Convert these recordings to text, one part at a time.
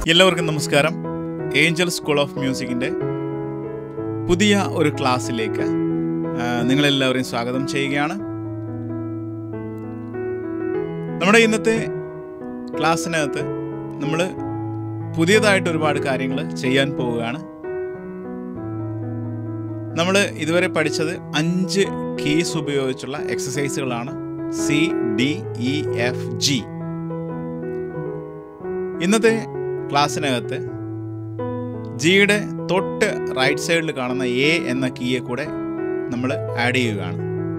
എല്ലാവർക്കും നമസ്കാരം Angel school of മ്യൂസിക്കിൻ്റെ പുതിയ ഒരു ക്ലാസ്സിലേക്ക് ആ, നിങ്ങളെല്ലാവരെയും സ്വാഗതം ചെയ്യുകയാണ് നമ്മുടെ ഇന്നത്തെ ക്ലാസ്സിനകത്ത് നമ്മൾ പുതിയതായിട്ട് ഒരുപാട് കാര്യങ്ങൾ ചെയ്യാൻ പോവുകയാണ് നമ്മൾ ഇതുവരെ പഠിച്ചത് അഞ്ച് കീസ് ഉപയോഗിച്ചുള്ള എക്സസൈസുകളാണ് C D E F G ഇന്നത്തെ ക്ലാസ്സിനകത്ത് ജിയുടെ തൊട്ട് റൈറ്റ് സൈഡിൽ കാണുന്ന എ എന്ന കീയെ കൂടെ നമ്മൾ ആഡ് ചെയ്യുകയാണ്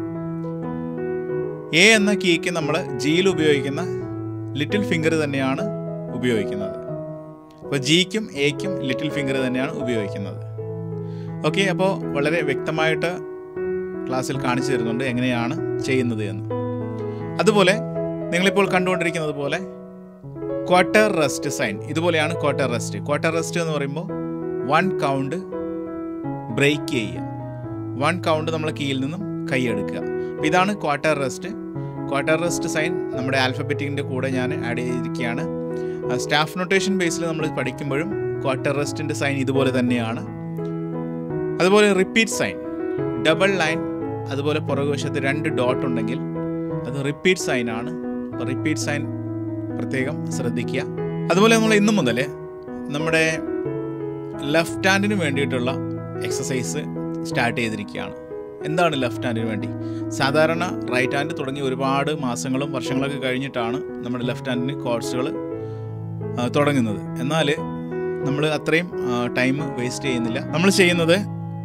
എ എന്ന കീക്ക് നമ്മൾ ജിയിൽ ഉപയോഗിക്കുന്ന ലിറ്റിൽ ഫിംഗർ തന്നെയാണ് ഉപയോഗിക്കുന്നത് അപ്പോൾ ജിക്കും എക്കും ലിറ്റിൽ ഫിംഗർ തന്നെയാണ് ഉപയോഗിക്കുന്നത് ഓക്കെ അപ്പോൾ വളരെ വ്യക്തമായിട്ട് ക്ലാസ്സിൽ കാണിച്ചു തരുന്നുണ്ട് എങ്ങനെയാണ് ചെയ്യുന്നത് എന്ന് അതുപോലെ നിങ്ങളിപ്പോൾ കണ്ടുകൊണ്ടിരിക്കുന്നത് പോലെ ക്വാർട്ടർ റെസ്റ്റ് സൈൻ ഇതുപോലെയാണ് ക്വാർട്ടർ റെസ്റ്റ് ക്വാർട്ടർ റെസ്റ്റ് എന്ന് പറയുമ്പോൾ വൺ കൗണ്ട് ബ്രേക്ക് ചെയ്യുക വൺ കൗണ്ട് നമ്മൾ കീയിൽ നിന്നും കൈയെടുക്കുക അപ്പോൾ ഇതാണ് quarter rest quarter rest sign നമ്മുടെ ആൽഫബറ്റിക്കിൻ്റെ കൂടെ ഞാൻ ആഡ് ചെയ്തിരിക്കുകയാണ് സ്റ്റാഫ് നൊട്ടേഷൻ ബേസിൽ നമ്മൾ പഠിക്കുമ്പോഴും ക്വാർട്ടർ റെസ്റ്റിൻ്റെ സൈൻ ഇതുപോലെ തന്നെയാണ് അതുപോലെ റിപ്പീറ്റ് സൈൻ ഡബിൾ ലൈൻ അതുപോലെ പുറകുവശത്ത് രണ്ട് ഡോട്ട് ഉണ്ടെങ്കിൽ അത് റിപ്പീറ്റ് സൈൻ ആണ് റിപ്പീറ്റ് സൈൻ പ്രത്യേകം ശ്രദ്ധിക്കുക അതുപോലെ നമ്മൾ ഇന്നു മുതൽ നമ്മുടെ ലെഫ്റ്റ് ഹാൻഡിന് വേണ്ടിയിട്ടുള്ള എക്സസൈസ് സ്റ്റാർട്ട് ചെയ്തിരിക്കുകയാണ് എന്താണ് ലെഫ്റ്റ് ഹാൻഡിന് വേണ്ടി സാധാരണ റൈറ്റ് ഹാൻഡ് തുടങ്ങി ഒരുപാട് മാസങ്ങളും വർഷങ്ങളൊക്കെ കഴിഞ്ഞിട്ടാണ് നമ്മുടെ ലെഫ്റ്റ് ഹാൻഡിന് കോഴ്സുകൾ തുടങ്ങുന്നത് എന്നാൽ നമ്മൾ അത്രയും ടൈം വേസ്റ്റ് ചെയ്യുന്നില്ല നമ്മൾ ചെയ്യുന്നത്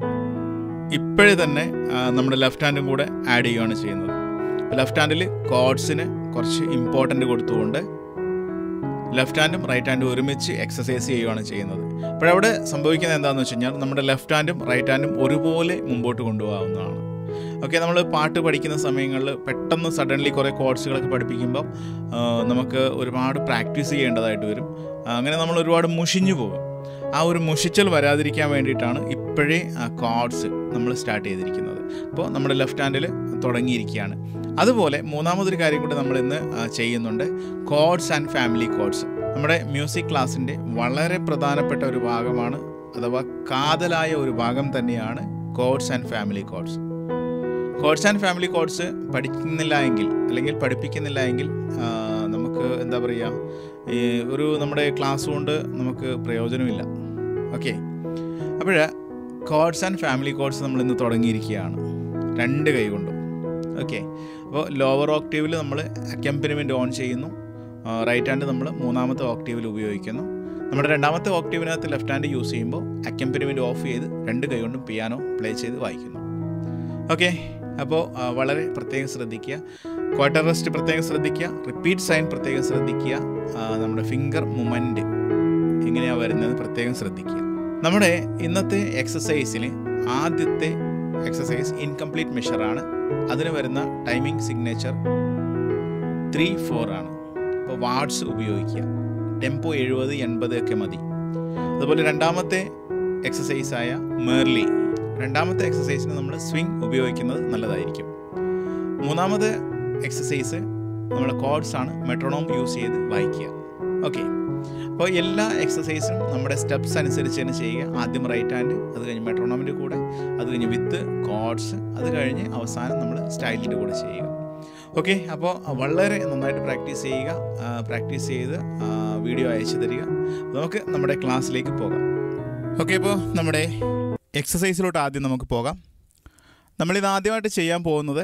ഇപ്പോഴേ തന്നെ ആ, നമ്മുടെ ലെഫ്റ്റ് ഹാൻഡും കൂടെ ആഡ് ചെയ്യുകയാണ് ചെയ്യുന്നത് ലെഫ്റ്റ് ഹാൻഡിൽ കോഡ്സിന് കുറച്ച് ഇമ്പോർട്ടൻ്റ് കൊടുത്തുകൊണ്ട് ലെഫ്റ്റ് ഹാൻഡും റൈറ്റ് ഹാൻഡും ഒരുമിച്ച് എക്സസൈസ് ചെയ്യുകയാണ് ചെയ്യുന്നത് അപ്പോഴവിടെ സംഭവിക്കുന്നത് എന്താണെന്ന് വെച്ച് കഴിഞ്ഞാൽ നമ്മുടെ ലെഫ്റ്റ് ഹാൻഡും റൈറ്റ് ഹാൻഡും ഒരുപോലെ മുമ്പോട്ട് കൊണ്ടുപോകാവുന്നതാണ് ഓക്കെ നമ്മൾ പാട്ട് പഠിക്കുന്ന സമയങ്ങളിൽ പെട്ടെന്ന് സഡൻലി കുറേ കോഴ്സുകളൊക്കെ പഠിപ്പിക്കുമ്പോൾ ആ, നമുക്ക് ഒരുപാട് പ്രാക്ടീസ് ചെയ്യേണ്ടതായിട്ട് വരും ആ, അങ്ങനെ നമ്മൾ ഒരുപാട് മുഷിഞ്ഞു പോകും ആ ഒരു മുഷിച്ചൽ വരാതിരിക്കാൻ വേണ്ടിയിട്ടാണ് ഇപ്പോഴേ കോഡ്സ് നമ്മൾ സ്റ്റാർട്ട് ചെയ്തിരിക്കുന്നത് അപ്പോൾ നമ്മുടെ ലെഫ്റ്റ് ഹാൻഡിൽ തുടങ്ങിയിരിക്കുകയാണ് അതുപോലെ മൂന്നാമതൊരു കാര്യം കൂടി നമ്മൾ ഇന്ന് ആ, ചെയ്യുന്നുണ്ട് കോഡ്സ് ആൻഡ് ഫാമിലി കോഡ്സ് നമ്മുടെ മ്യൂസിക് ക്ലാസ്സിൻ്റെ വളരെ പ്രധാനപ്പെട്ട ഒരു ഭാഗമാണ് അഥവാ കാതലായ ഒരു ഭാഗം തന്നെയാണ് chords and family chords chords and family chords പഠിക്കുന്നില്ല എങ്കിൽ അല്ലെങ്കിൽ പഠിപ്പിക്കുന്നില്ല എങ്കിൽ ആ, നമുക്ക് എന്താ പറയുക ഈ ഒരു നമ്മുടെ ക്ലാസ് കൊണ്ട് നമുക്ക് പ്രയോജനമില്ല ഓക്കെ അപ്പോൾ കോഡ്സ് ആൻഡ് ഫാമിലി കോഡ്സ് നമ്മൾ ഇന്ന് തുടങ്ങിയിരിക്കുകയാണ് രണ്ട് കൈ കൊണ്ടും ഓക്കെ അപ്പോൾ ലോവർ ഓക്ടീവിൽ നമ്മൾ അക്കംപനിമെൻറ്റ് ഓൺ ചെയ്യുന്നു റൈറ്റ് ഹാൻഡ് നമ്മൾ മൂന്നാമത്തെ ഓക്ടീവിൽ ഉപയോഗിക്കുന്നു നമ്മുടെ രണ്ടാമത്തെ ഓക്ടീവിനകത്ത് ലെഫ്റ്റ് ഹാൻഡ് യൂസ് ചെയ്യുമ്പോൾ അക്കംപനിമെൻറ്റ് ഓഫ് ചെയ്ത് രണ്ട് കൈ കൊണ്ടും പിയാനോ പ്ലേ ചെയ്ത് വായിക്കുന്നു ഓക്കെ അപ്പോൾ ആ, വളരെ പ്രത്യേകം ശ്രദ്ധിക്കുക ക്വാർട്ടർ റെസ്റ്റ് പ്രത്യേകം ശ്രദ്ധിക്കുക റിപ്പീറ്റ് സൈൻ പ്രത്യേകം ശ്രദ്ധിക്കുക ആ, നമ്മുടെ ഫിംഗർ മൂമെൻറ്റ് എങ്ങനെയാണ് വരുന്നത് പ്രത്യേകം ശ്രദ്ധിക്കുക നമ്മുടെ ഇന്നത്തെ എക്സസൈസിൽ ആദ്യത്തെ എക്സസൈസ് ഇൻകംപ്ലീറ്റ് മെഷറാണ് അതിന് വരുന്ന ടൈമിംഗ് സിഗ്നേച്ചർ ത്രീ ഫോർ ആണ് അപ്പോൾ വാർഡ്സ് ഉപയോഗിക്കുക ടെമ്പോ എഴുപത് എൺപത് ഒക്കെ മതി അതുപോലെ രണ്ടാമത്തെ എക്സസൈസായ മേർലി രണ്ടാമത്തെ എക്സസൈസിന് നമ്മൾ സ്വിങ് ഉപയോഗിക്കുന്നത് നല്ലതായിരിക്കും മൂന്നാമത് എക്സസൈസ് നമ്മുടെ കോഡ്സ് ആണ് മെട്രോണോം യൂസ് ചെയ്ത് വായിക്കുക ഓക്കെ അപ്പോൾ എല്ലാ എക്സസൈസും നമ്മുടെ സ്റ്റെപ്സ് അനുസരിച്ച് തന്നെ ചെയ്യുക ആദ്യം റൈറ്റ് ഹാൻഡ് അത് കഴിഞ്ഞ് മെട്രോണോമിൻ്റെ കൂടെ അത് കഴിഞ്ഞ് വിത്ത് കോഡ്സ് അത് കഴിഞ്ഞ് അവസാനം നമ്മൾ സ്റ്റൈലിൻ്റെ കൂടെ ചെയ്യുക ഓക്കെ അപ്പോൾ വളരെ നന്നായിട്ട് പ്രാക്ടീസ് ചെയ്യുക പ്രാക്ടീസ് ചെയ്ത് ആ, വീഡിയോ അയച്ചു തരിക നമുക്ക് നമ്മുടെ ക്ലാസ്സിലേക്ക് പോകാം ഓക്കെ ഇപ്പോൾ നമ്മുടെ എക്സസൈസിലോട്ട് ആദ്യം നമുക്ക് പോകാം നമ്മളിത് ആദ്യമായിട്ട് ചെയ്യാൻ പോകുന്നത്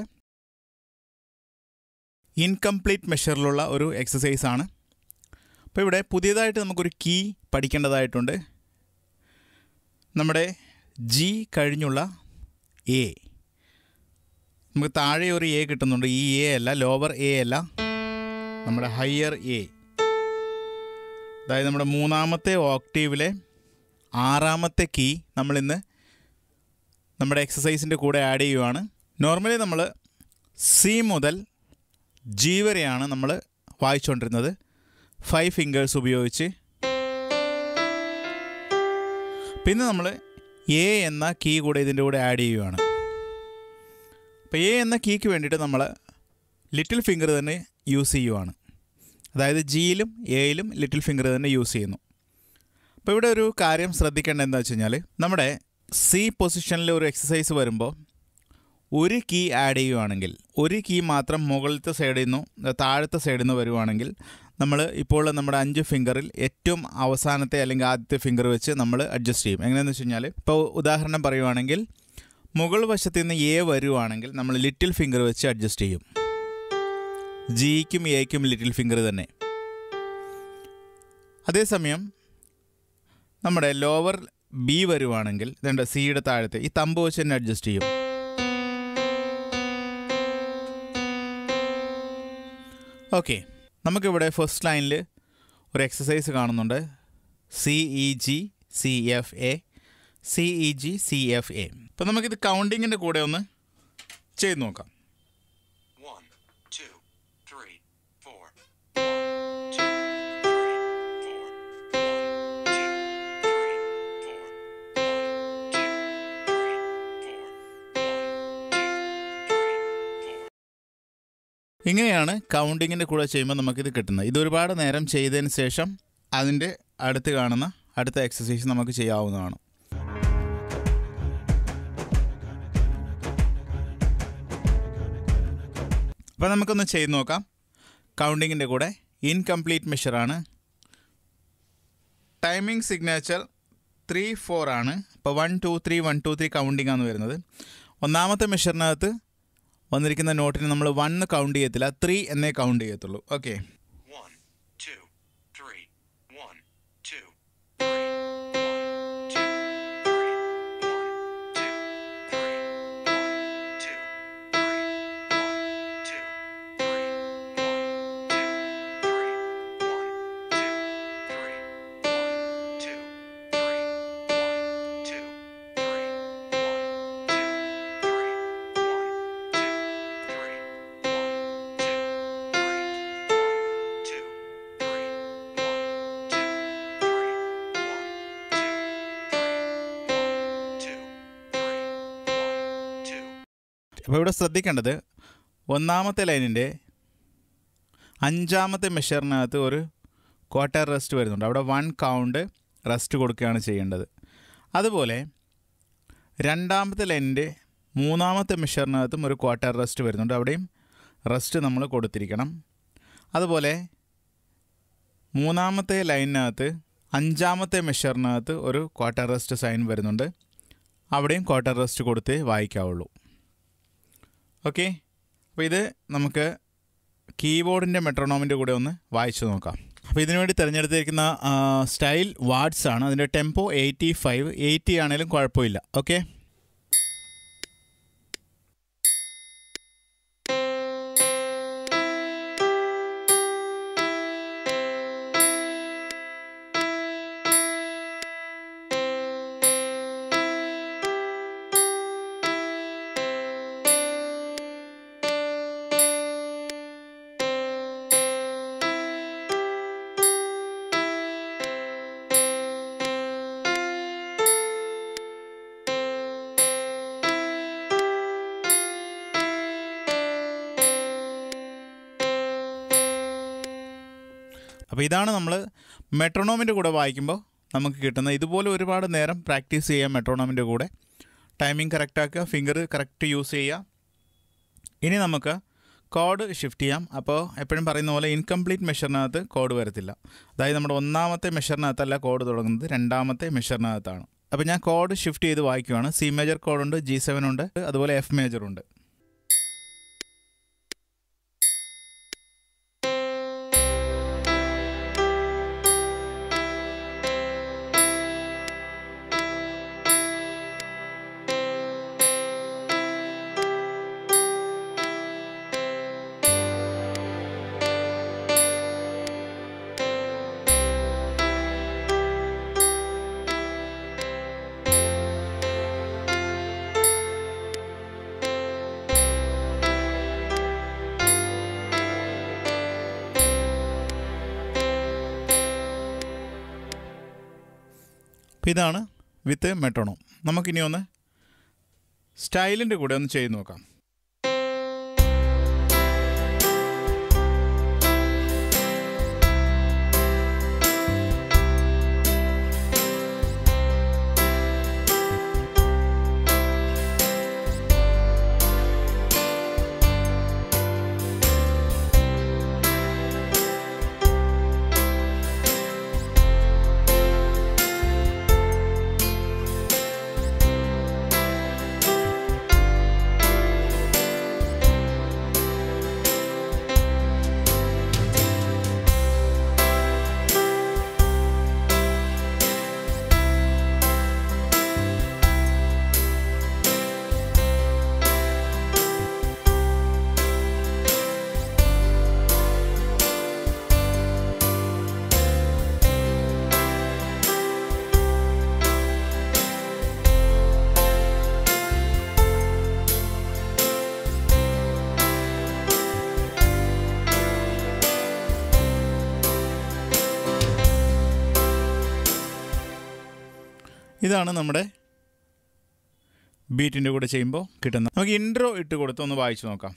ഇൻകംപ്ലീറ്റ് മെഷറിലുള്ള ഒരു എക്സസൈസ് ആണ് അപ്പോൾ ഇവിടെ പുതിയതായിട്ട് നമുക്കൊരു കീ പഠിക്കേണ്ടതായിട്ടുണ്ട് നമ്മുടെ ജി കഴിഞ്ഞുള്ള എ നമുക്ക് താഴെ ഒരു എ കിട്ടുന്നുണ്ട് ഈ എ അല്ല ലോവർ എ അല്ല നമ്മുടെ ഹയർ എ അതായത് നമ്മുടെ മൂന്നാമത്തെ ഓക്ടീവിലെ ആറാമത്തെ കീ നമ്മളിന്ന് നമ്മുടെ എക്സസൈസിൻ്റെ കൂടെ ആഡ് ചെയ്യുവാണ് നോർമലി നമ്മൾ സി മുതൽ ജി വരെയാണ് നമ്മൾ വായിച്ചുകൊണ്ടിരുന്നത് ഫൈവ് ഫിംഗേഴ്സ് ഉപയോഗിച്ച് പിന്നെ നമ്മൾ എ എന്ന കീ കൂടെ ഇതിൻ്റെ കൂടെ ആഡ് ചെയ്യുവാണ് അപ്പോൾ എ എന്ന കീക്ക് വേണ്ടിയിട്ട് നമ്മൾ ലിറ്റിൽ ഫിംഗർ തന്നെ യൂസ് ചെയ്യുവാണ് അതായത് ജിയിലും എയിലും ലിറ്റിൽ ഫിംഗർ തന്നെ യൂസ് ചെയ്യുന്നു അപ്പോൾ ഇവിടെ ഒരു കാര്യം ശ്രദ്ധിക്കേണ്ടത് എന്താ വെച്ച് കഴിഞ്ഞാൽ നമ്മുടെ സി പൊസിഷനിൽ ഒരു എക്സസൈസ് വരുമ്പോൾ ഒരു കീ ആഡ് ചെയ്യുവാണെങ്കിൽ ഒരു കീ മാത്രം മുകളിലത്തെ സൈഡിൽ നിന്നോ താഴത്തെ സൈഡിൽ നിന്ന് വരുവാണെങ്കിൽ നമ്മൾ ഇപ്പോൾ നമ്മുടെ അഞ്ച് ഫിംഗറിൽ ഏറ്റവും അവസാനത്തെ അല്ലെങ്കിൽ ആദ്യത്തെ ഫിംഗർ വെച്ച് നമ്മൾ അഡ്ജസ്റ്റ് ചെയ്യും എങ്ങനെയാണെന്ന് വെച്ച് കഴിഞ്ഞാൽ ഇപ്പോൾ ഉദാഹരണം പറയുവാണെങ്കിൽ മുകൾ വശത്ത് നിന്ന് എ വരുവാണെങ്കിൽ നമ്മൾ ലിറ്റിൽ ഫിംഗർ വെച്ച് അഡ്ജസ്റ്റ് ചെയ്യും ജിക്കും എക്കും ലിറ്റിൽ ഫിംഗർ തന്നെ അതേസമയം നമ്മുടെ ലോവർ ബി വരുവാണെങ്കിൽ ഇതുണ്ട് സിയുടെ താഴത്തെ ഈ തമ്പ് വെച്ച് തന്നെ അഡ്ജസ്റ്റ് ചെയ്യും ഓക്കെ നമുക്കിവിടെ ഫസ്റ്റ് ലൈനിൽ ഒരു എക്സസൈസ് കാണുന്നുണ്ട് C E G C F A C E G C F A അപ്പം നമുക്കിത് കൗണ്ടിങ്ങിൻ്റെ കൂടെ ഒന്ന് ചെയ്ത് നോക്കാം One, two, three, four. One, two, three, four. One, two, three, four. One, two, three, four. One, two, three, four. ഇങ്ങനെയാണ് കൗണ്ടിങ്ങിൻ്റെ കൂടെ ചെയ്യുമ്പോൾ നമുക്കിത് കിട്ടുന്നത് ഇത് ഒരുപാട് നേരം ചെയ്തതിന് ശേഷം അതിൻ്റെ അടുത്ത് കാണുന്ന അടുത്ത എക്സസൈസ് നമുക്ക് ചെയ്യാവുന്നതാണ് അപ്പോൾ നമുക്കൊന്ന് ചെയ്ത് നോക്കാം കൗണ്ടിങ്ങിൻ്റെ കൂടെ ഇൻകംപ്ലീറ്റ് മെഷറാണ് ടൈമിംഗ് സിഗ്നേച്ചർ ത്രീ ഫോർ ആണ് ഇപ്പോൾ one two three one two three counting ആണ് വരുന്നത് ഒന്നാമത്തെ മെഷറിനകത്ത് വന്നിരിക്കുന്ന നോട്ടിന് നമ്മൾ വൺ കൗണ്ട് ചെയ്യത്തില്ല ത്രീ എന്നേ കൗണ്ട് ചെയ്യത്തുള്ളൂ okay One, two, three. One, two, three. One, two, three. One, two, three. One, two, three. One, two, three. One, two, three. One, two, three. One, two, three. One, two, three. One, two, three. One, two, three. One, two, three. One, two, three. One, two, three. One, two, three. One, two, three. One, two. അപ്പോൾ ഇവിടെ ശ്രദ്ധിക്കേണ്ടത് ഒന്നാമത്തെ ലൈനിൻ്റെ അഞ്ചാമത്തെ മെഷറിനകത്ത് ഒരു quarter rest വരുന്നുണ്ട് അവിടെ one count rest കൊടുക്കുകയാണ് ചെയ്യേണ്ടത് അതുപോലെ രണ്ടാമത്തെ ലൈനിൻ്റെ മൂന്നാമത്തെ മെഷറിനകത്തും ഒരു ക്വാർട്ടർ റെസ്റ്റ് വരുന്നുണ്ട് അവിടെയും റെസ്റ്റ് നമ്മൾ കൊടുത്തിരിക്കണം അതുപോലെ മൂന്നാമത്തെ ലൈനിനകത്ത് അഞ്ചാമത്തെ മെഷറിനകത്ത് ഒരു ക്വാർട്ടർ റെസ്റ്റ് സൈൻ വരുന്നുണ്ട് അവിടെയും ക്വാർട്ടർ റെസ്റ്റ് കൊടുത്തേ വായിക്കാവുള്ളൂ ഓക്കെ അപ്പോൾ ഇത് നമുക്ക് കീബോർഡിൻ്റെ മെട്രോണോമിൻ്റെ കൂടെ ഒന്ന് വായിച്ചു നോക്കാം അപ്പോൾ ഇതിനു വേണ്ടി തിരഞ്ഞെടുത്തിരിക്കുന്ന ആ, സ്റ്റൈൽ വാട്സ് ആണ് അതിൻ്റെ ടെമ്പോ എയ്റ്റി ഫൈവ് എയ്റ്റി ആണെങ്കിലും കുഴപ്പമില്ല ഓക്കെ അപ്പോൾ ഇതാണ് നമ്മൾ മെട്രോണോമിൻ്റെ കൂടെ വായിക്കുമ്പോൾ നമുക്ക് കിട്ടുന്നത് ഇതുപോലെ ഒരുപാട് നേരം പ്രാക്ടീസ് ചെയ്യാം മെട്രോണോമിൻ്റെ കൂടെ ടൈമിംഗ് കറക്റ്റാക്കുക ഫിംഗർ കറക്റ്റ് യൂസ് ചെയ്യുക ഇനി നമുക്ക് കോഡ് ഷിഫ്റ്റ് ചെയ്യാം അപ്പോൾ എപ്പോഴും പറയുന്ന പോലെ ഇൻകംപ്ലീറ്റ് മെഷറിനകത്ത് കോഡ് വരത്തില്ല അതായത് നമ്മുടെ ഒന്നാമത്തെ മെഷറിനകത്തല്ല കോഡ് തുടങ്ങുന്നത് രണ്ടാമത്തെ മെഷറിനകത്താണ് അപ്പോൾ ഞാൻ കോഡ് ഷിഫ്റ്റ് ചെയ്ത് വായിക്കുവാണ് സി മേജർ കോഡുണ്ട് ജി സെവൻ ഉണ്ട് അതുപോലെ എഫ് മേജർ ഉണ്ട് അപ്പോൾ ഇതാണ് വിത്ത് മെട്രോണോം നമുക്കിനി ഒന്ന് സ്റ്റൈലിൻ്റെ കൂടെ ഒന്ന് ചെയ്ത് നോക്കാം ഇതാണ് നമ്മുടെ ബീറ്റിൻ്റെ കൂടെ ചെയ്യുമ്പോൾ കിട്ടുന്നത് നമുക്ക് ഇൻട്രോ ഇട്ട് കൊടുത്ത് ഒന്ന് വായിച്ചു നോക്കാം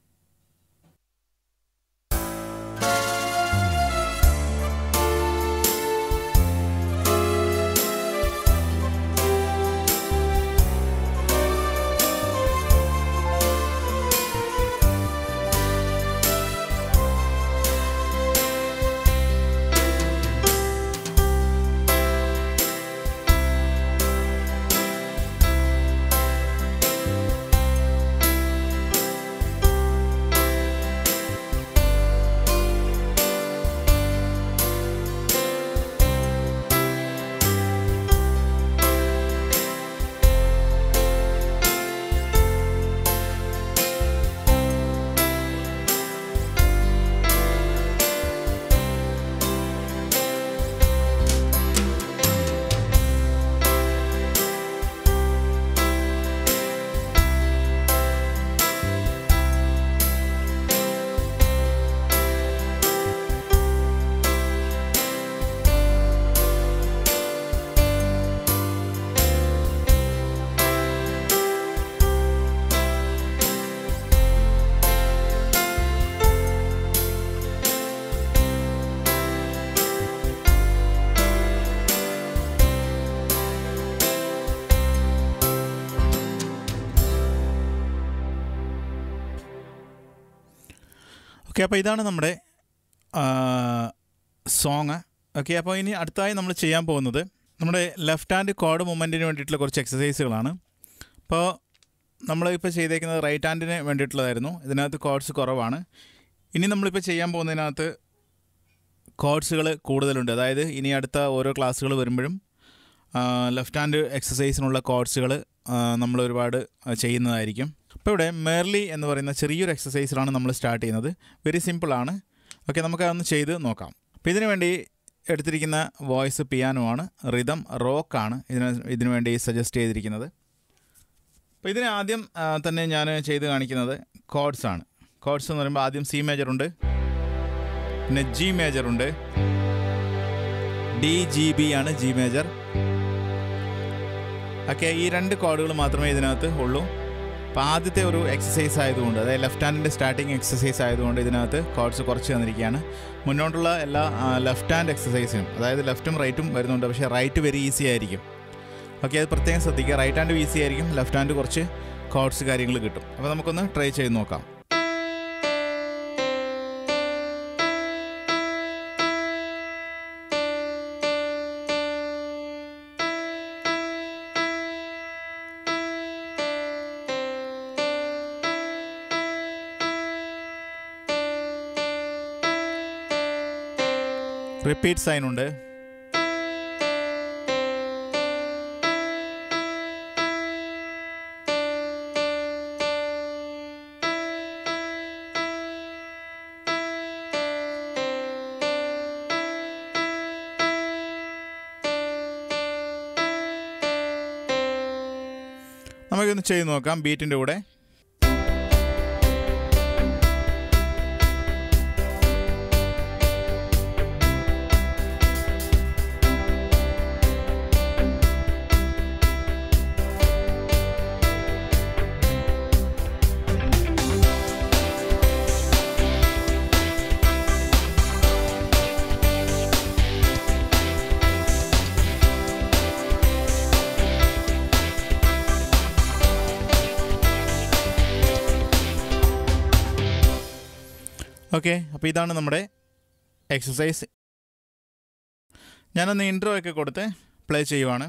ഓക്കെ അപ്പോൾ ഇതാണ് നമ്മുടെ സോങ് ഓക്കെ അപ്പോൾ ഇനി അടുത്തായി നമ്മൾ ചെയ്യാൻ പോകുന്നത് നമ്മുടെ ലെഫ്റ്റ് ഹാൻഡ് കോഡ് മൂവ്മെൻറ്റിന് വേണ്ടിയിട്ടുള്ള കുറച്ച് എക്സസൈസുകളാണ് അപ്പോൾ നമ്മൾ ഇപ്പോൾ ചെയ്തേക്കുന്നത് റൈറ്റ് ഹാൻഡിന് വേണ്ടിയിട്ടുള്ളതായിരുന്നു ഇതിനകത്ത് കോഡ്സ് കുറവാണ് ഇനി നമ്മളിപ്പോൾ ചെയ്യാൻ പോകുന്നതിനകത്ത് കോഡ്സുകൾ കൂടുതലുണ്ട് അതായത് ഇനി അടുത്ത ഓരോ ക്ലാസ്സുകൾ വരുമ്പോഴും ലെഫ്റ്റ് ഹാൻഡ് എക്സസൈസിനുള്ള കോഡ്സുകൾ നമ്മൾ ഒരുപാട് ആ, ചെയ്യുന്നതായിരിക്കും അപ്പോൾ ഇവിടെ മേർലി എന്ന് പറയുന്ന ചെറിയൊരു എക്സസൈസിലാണ് നമ്മൾ സ്റ്റാർട്ട് ചെയ്യുന്നത് വെരി സിമ്പിളാണ് ഓക്കെ നമുക്ക് അതൊന്ന് ചെയ്ത് നോക്കാം അപ്പോൾ ഇതിനു വേണ്ടി എടുത്തിരിക്കുന്ന വോയിസ് പിയാനോ ആണ് റിതം റോക്കാണ് ഇതിന് ഇതിനു വേണ്ടി സജസ്റ്റ് ചെയ്തിരിക്കുന്നത് അപ്പോൾ ഇതിന് ആദ്യം ആ, തന്നെ ഞാൻ ചെയ്ത് കാണിക്കുന്നത് കോഡ്സ് ആണ് കോഡ്സ് എന്ന് പറയുമ്പോൾ ആദ്യം സി മേജർ ഉണ്ട് പിന്നെ ജി മേജർ ഉണ്ട് ഡി ജി ബി ആണ് ജി മേജർ ഓക്കെ ഈ രണ്ട് കോഡുകൾ മാത്രമേ ഇതിനകത്ത് ഉള്ളൂ അപ്പോൾ ആദ്യത്തെ ഒരു എക്സസൈസ് ആയതുകൊണ്ട് അതായത് ലെഫ്റ്റ് ഹാൻഡിൻ്റെ സ്റ്റാർട്ടിങ് എക്സസൈസ് ആയതുകൊണ്ട് ഇതിനകത്ത് കോഡ്സ് കുറച്ച് തന്നിരിക്കുകയാണ് മുന്നോട്ടുള്ള എല്ലാ ലെഫ്റ്റ് ഹാൻഡ് എക്സസൈസിനും അതായത് ലെഫ്റ്റും റൈറ്റും വരുന്നുണ്ട് പക്ഷേ റൈറ്റ് വെരി ഈസി ആയിരിക്കും ഓക്കെ അത് പ്രത്യേകം ശ്രദ്ധിക്കുക റൈറ്റ് ഹാൻഡ് ഈസി ആയിരിക്കും ലെഫ്റ്റ് ഹാൻഡ് കുറച്ച് കോഡ്സ് കാര്യങ്ങൾ കിട്ടും അപ്പോൾ നമുക്കൊന്ന് ട്രൈ ചെയ്ത് നോക്കാം റിപ്പീറ്റ് സൈൻ ഉണ്ട് നമുക്കൊന്ന് ചെയ്ത് നോക്കാം ബീറ്റിൻ്റെ കൂടെ ഓക്കെ അപ്പോൾ ഇതാണ് നമ്മുടെ എക്സസൈസ് ഞാനൊന്ന് ഇൻട്രോ ഒക്കെ കൊടുത്ത് പ്ലേ ചെയ്യുവാണ്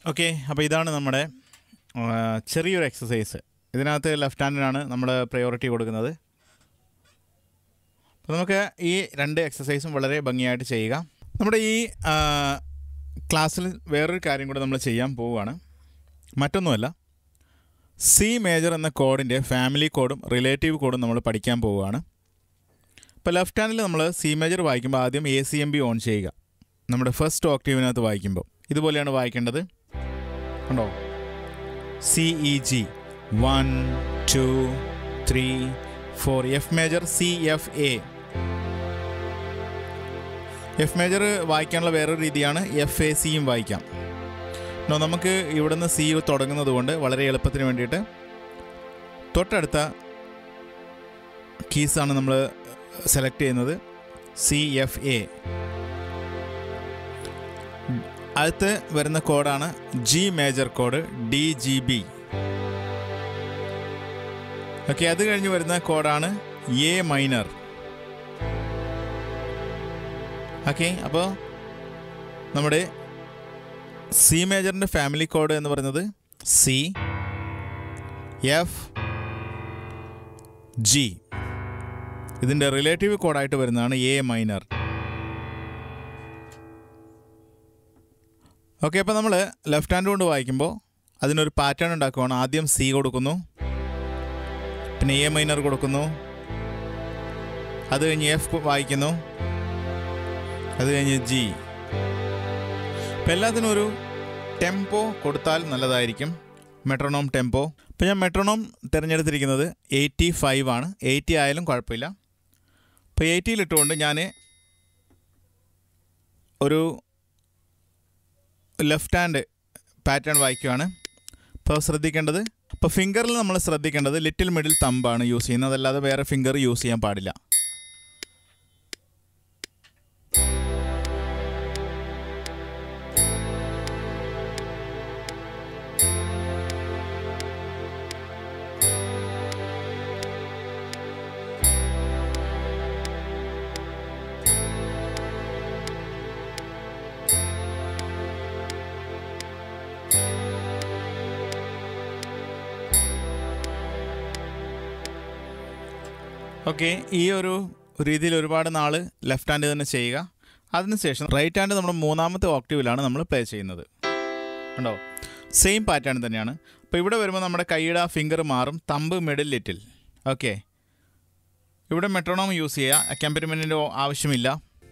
ഓക്കെ അപ്പോൾ ഇതാണ് നമ്മുടെ ആ, ചെറിയൊരു എക്സസൈസ് ഇതിനകത്ത് ലെഫ്റ്റ് ഹാൻഡിനാണ് നമ്മൾ പ്രയോറിറ്റി കൊടുക്കുന്നത് അപ്പോൾ നമുക്ക് ഈ രണ്ട് എക്സസൈസും വളരെ ഭംഗിയായിട്ട് ചെയ്യുക നമ്മുടെ ഈ ആ, ക്ലാസ്സിൽ വേറൊരു കാര്യം കൂടെ നമ്മൾ ചെയ്യാൻ പോവുകയാണ് മറ്റൊന്നുമല്ല സി മേജർ എന്ന കോഡിൻ്റെ ഫാമിലി കോഡും റിലേറ്റീവ് കോഡും നമ്മൾ പഠിക്കാൻ പോവുകയാണ് ഇപ്പോൾ ലെഫ്റ്റ് ഹാൻഡിൽ നമ്മൾ സി മേജർ വായിക്കുമ്പോൾ ആദ്യം A C M B on ചെയ്യുക നമ്മുടെ ഫസ്റ്റ് ഓക്ടീവിനകത്ത് വായിക്കുമ്പോൾ ഇതുപോലെയാണ് വായിക്കേണ്ടത് ഉണ്ടോ C E G one two three four F major C F A F major വായിക്കാനുള്ള വേറൊരു രീതിയാണ് എഫ് എ സിയും വായിക്കാം നോ നമുക്ക് ഇവിടുന്ന് സി തുടങ്ങുന്നത് കൊണ്ട് വളരെ എളുപ്പത്തിന് വേണ്ടിയിട്ട് തൊട്ടടുത്ത കീസാണ് നമ്മൾ സെലക്ട് ചെയ്യുന്നത് സി എഫ് എ അടുത്ത് വരുന്ന കോഡാണ് ജി മേജർ കോഡ് ഡി ജി ബി ഓക്കെ അത് കഴിഞ്ഞ് വരുന്ന കോഡാണ് എ മൈനർ ഓക്കെ അപ്പോൾ നമ്മുടെ സി മേജറിൻ്റെ ഫാമിലി കോഡ് എന്ന് പറയുന്നത് സി എഫ് ജി ഇതിൻ്റെ റിലേറ്റീവ് കോഡായിട്ട് വരുന്നതാണ് എ മൈനർ ഓക്കെ അപ്പോൾ നമ്മൾ ലെഫ്റ്റ് ഹാൻഡ് കൊണ്ട് വായിക്കുമ്പോൾ അതിനൊരു പാറ്റേൺ ഉണ്ടാക്കുവാണ് ആദ്യം സി കൊടുക്കുന്നു പിന്നെ എ മൈനർ കൊടുക്കുന്നു അത് കഴിഞ്ഞ് എഫ് വായിക്കുന്നു അത് കഴിഞ്ഞ് ജി ഇപ്പം എല്ലാത്തിനും ഒരു ടെമ്പോ കൊടുത്താൽ നല്ലതായിരിക്കും മെട്രോണോം ടെമ്പോ ഇപ്പം ഞാൻ മെട്രോണോം തിരഞ്ഞെടുത്തിരിക്കുന്നത് എയ്റ്റി ഫൈവ് ആണ് എയ്റ്റി ആയാലും കുഴപ്പമില്ല ഇപ്പോൾ എയ്റ്റിയിലിട്ടുകൊണ്ട് ഞാൻ ഒരു ലെഫ്റ്റ് ഹാൻഡ് പാറ്റേൺ വായിക്കുകയാണ് ഇപ്പോൾ ശ്രദ്ധിക്കേണ്ടത് അപ്പോൾ ഫിംഗറിൽ നമ്മൾ ശ്രദ്ധിക്കേണ്ടത് ലിറ്റിൽ മിഡിൽ തമ്പാണ് യൂസ് ചെയ്യുന്നത് അതല്ലാതെ വേറെ ഫിംഗർ യൂസ് ചെയ്യാൻ പാടില്ല ഓക്കെ ഈ ഒരു രീതിയിൽ ഒരുപാട് നാൾ ലെഫ്റ്റ് ഹാൻഡ് തന്നെ ചെയ്യുക അതിനുശേഷം റൈറ്റ് ഹാൻഡ് നമ്മുടെ മൂന്നാമത്തെ ഓക്റ്റീവിലാണ് നമ്മൾ പ്ലേ ചെയ്യുന്നത് ഉണ്ടോ സെയിം പാറ്റേൺ തന്നെയാണ് അപ്പോൾ ഇവിടെ വരുമ്പോൾ നമ്മുടെ കൈയുടെ ആ ഫിംഗർ മാറും തമ്പ് മിഡിൽ ലിറ്റിൽ ഓക്കെ ഇവിടെ മെട്രോണോം യൂസ് ചെയ്യുക അക്കമ്പനിമെൻറ്റിൻ്റെ ആവശ്യമില്ല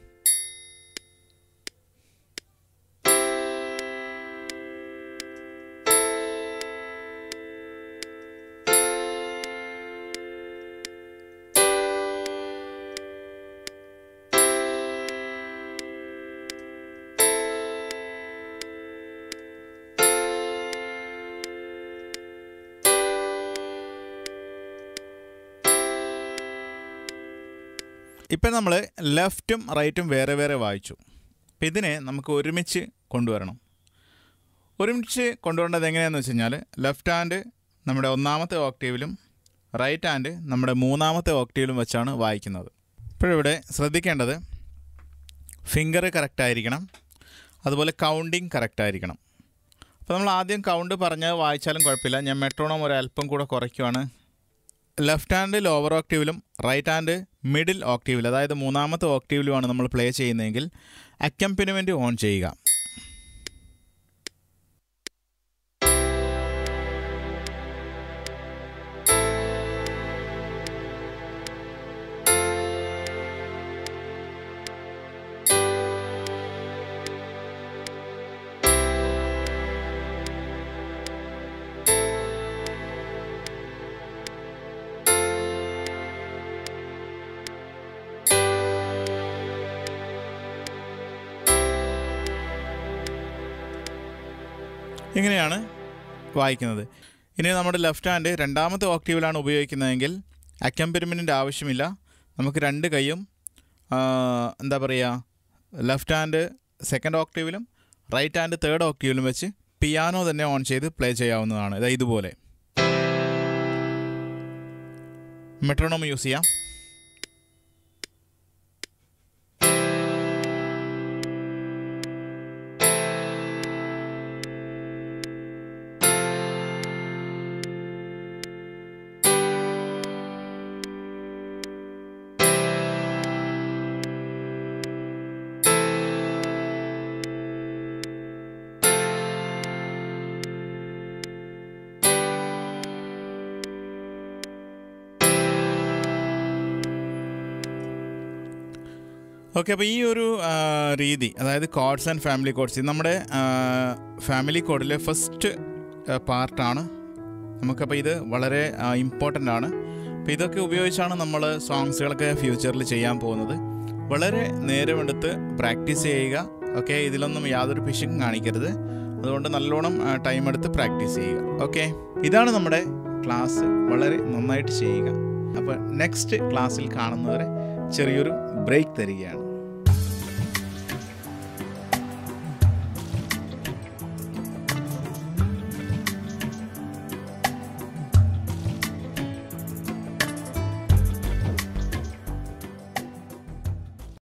ഇപ്പം നമ്മൾ ലെഫ്റ്റും റൈറ്റും വേറെ വേറെ വായിച്ചു അപ്പം ഇതിനെ നമുക്ക് ഒരുമിച്ച് കൊണ്ടുവരണം ഒരുമിച്ച് കൊണ്ടുവരേണ്ടത് എങ്ങനെയാണെന്ന് വെച്ച് കഴിഞ്ഞാൽ ലെഫ്റ്റ് ഹാൻഡ് നമ്മുടെ ഒന്നാമത്തെ ഓക്റ്റീവിലും റൈറ്റ് ഹാൻഡ് നമ്മുടെ മൂന്നാമത്തെ ഓക്റ്റീവിലും വെച്ചാണ് വായിക്കുന്നത് ഇപ്പോഴിവിടെ ശ്രദ്ധിക്കേണ്ടത് ഫിംഗർ കറക്റ്റ് ആയിരിക്കണം അതുപോലെ കൗണ്ടിങ് കറക്റ്റ് ആയിരിക്കണം അപ്പോൾ നമ്മൾ ആദ്യം കൗണ്ട് പറഞ്ഞ് വായിച്ചാലും കുഴപ്പമില്ല ഞാൻ മെട്രോണോം ഒരു അല്പം കൂടെ കുറയ്ക്കുവാണ് ലെഫ്റ്റ് ഹാൻഡ് ലോവർ ഓക്റ്റീവിലും റൈറ്റ് ഹാൻഡ് മിഡിൽ ഓക്റ്റീവിൽ അതായത് മൂന്നാമത്തെ ഓക്റ്റീവിലുമാണ് നമ്മൾ പ്ലേ ചെയ്യുന്നതെങ്കിൽ അക്കംപനിമെൻറ്റ് ഓൺ ചെയ്യുക ഇങ്ങനെയാണ് വായിക്കുന്നത് ഇനി നമ്മുടെ ലെഫ്റ്റ് ഹാൻഡ് രണ്ടാമത്തെ ഓക്റ്റീവിലാണ് ഉപയോഗിക്കുന്നതെങ്കിൽ അക്കംപനിമെൻറ്റിൻ്റെ ആവശ്യമില്ല നമുക്ക് രണ്ട് കൈയും ആ, എന്താ പറയുക ലെഫ്റ്റ് ഹാൻഡ് സെക്കൻഡ് ഓക്റ്റീവിലും റൈറ്റ് ഹാൻഡ് തേർഡ് ഓക്റ്റീവിലും വെച്ച് പിയാനോ തന്നെ ഓൺ ചെയ്ത് പ്ലേ ചെയ്യാവുന്നതാണ് ഇതാ ഇതുപോലെ മെട്രോണോം യൂസ് ചെയ്യാം ഓക്കെ അപ്പോൾ ഈ ഒരു ആ, രീതി അതായത് കോഡ്സ് ആൻഡ് ഫാമിലി കോഡ്സ് ഇത് നമ്മുടെ ഫാമിലി കോഡിലെ ഫസ്റ്റ് പാർട്ടാണ് നമുക്കപ്പോൾ ഇത് വളരെ ഇമ്പോർട്ടൻ്റ് ആണ് അപ്പോൾ ഇതൊക്കെ ഉപയോഗിച്ചാണ് നമ്മൾ സോങ്സുകളൊക്കെ ഫ്യൂച്ചറിൽ ചെയ്യാൻ പോകുന്നത് വളരെ നേരമെടുത്ത് പ്രാക്ടീസ് ചെയ്യുക ഓക്കെ ഇതിലൊന്നും യാതൊരു പിശുക്കും കാണിക്കരുത് അതുകൊണ്ട് നല്ലോണം ടൈം എടുത്ത് പ്രാക്ടീസ് ചെയ്യുക ഓക്കെ ഇതാണ് നമ്മുടെ ക്ലാസ് വളരെ നന്നായിട്ട് ചെയ്യുക അപ്പോൾ നെക്സ്റ്റ് ക്ലാസ്സിൽ കാണുന്നവരെ ചെറിയൊരു ബ്രേക്ക് തരികയാണ്